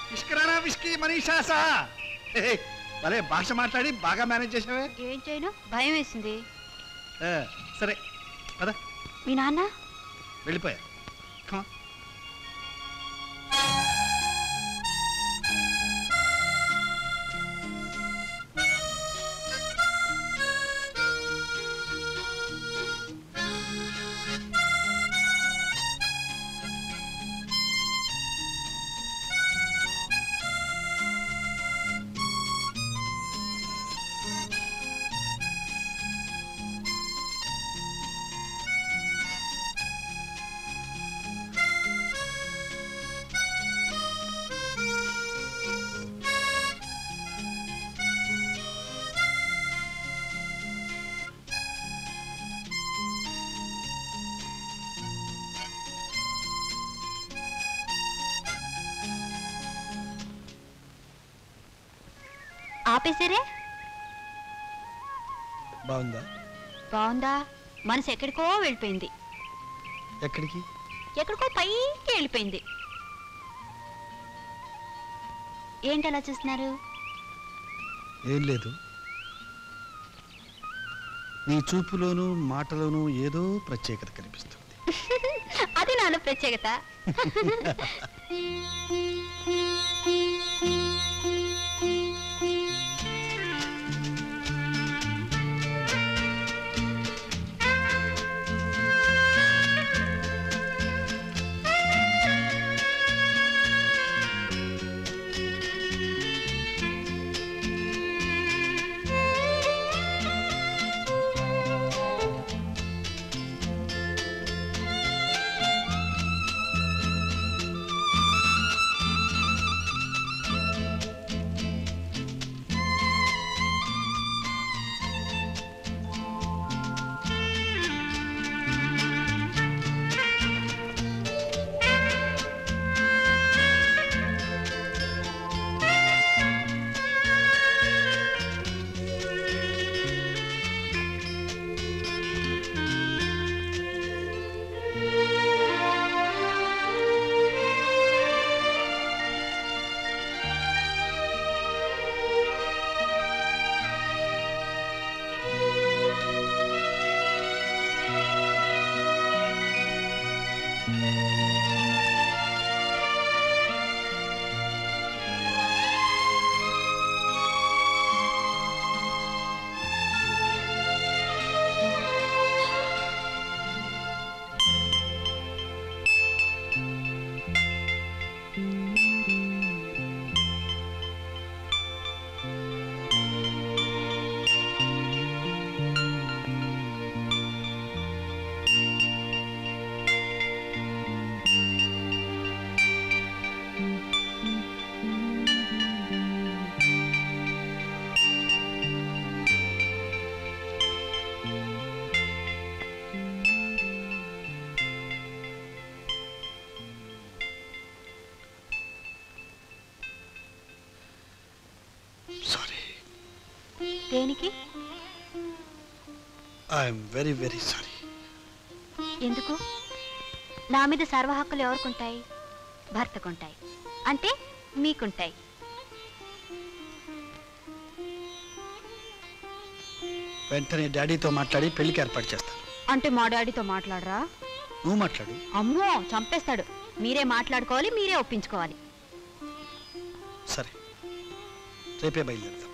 ఇష్కరానా విష్కి మనీషా సా హే, హే, భలే భాష మాట్లాడి బాగా మేనేజ్ చేసావే ఏం చేయను భయం వేసింది ఆ, సరే పద మీ నాన్న వెళ్ళిపోయా Come on. ఆపేసారే బాగుందా బాగుందా మనసు ఎక్కడికో వెళ్ళిపోయింది ఎక్కడికి ఎక్కడికో పైకి వెళ్ళిపోయింది ఏంటి అలా చూస్తున్నారు ఏం లేదు నీ చూపులోను మాటలోను ఏదో ప్రత్యేకత కనిపిస్తుంది అది నాన్న ప్రత్యేకత సారీ దేనికి ఐఎమ్ వెరీ వెరీ సారీ ఎందుకు నా మీద సర్వ హక్కులు ఎవరికుంటాయి భర్తకుంటాయి అంటే మీకుంటాయి వెంటనే డాడీతో మాట్లాడి పెళ్లికి ఏర్పాటు చేస్తాను అంటే మా డాడీతో మాట్లాడరా నువ్వు మాట్లాడు అమ్మో చంపేస్తాడు మీరే మాట్లాడుకోవాలి మీరే ఒప్పించుకోవాలి సరే రేపే బయలుదేరుతాం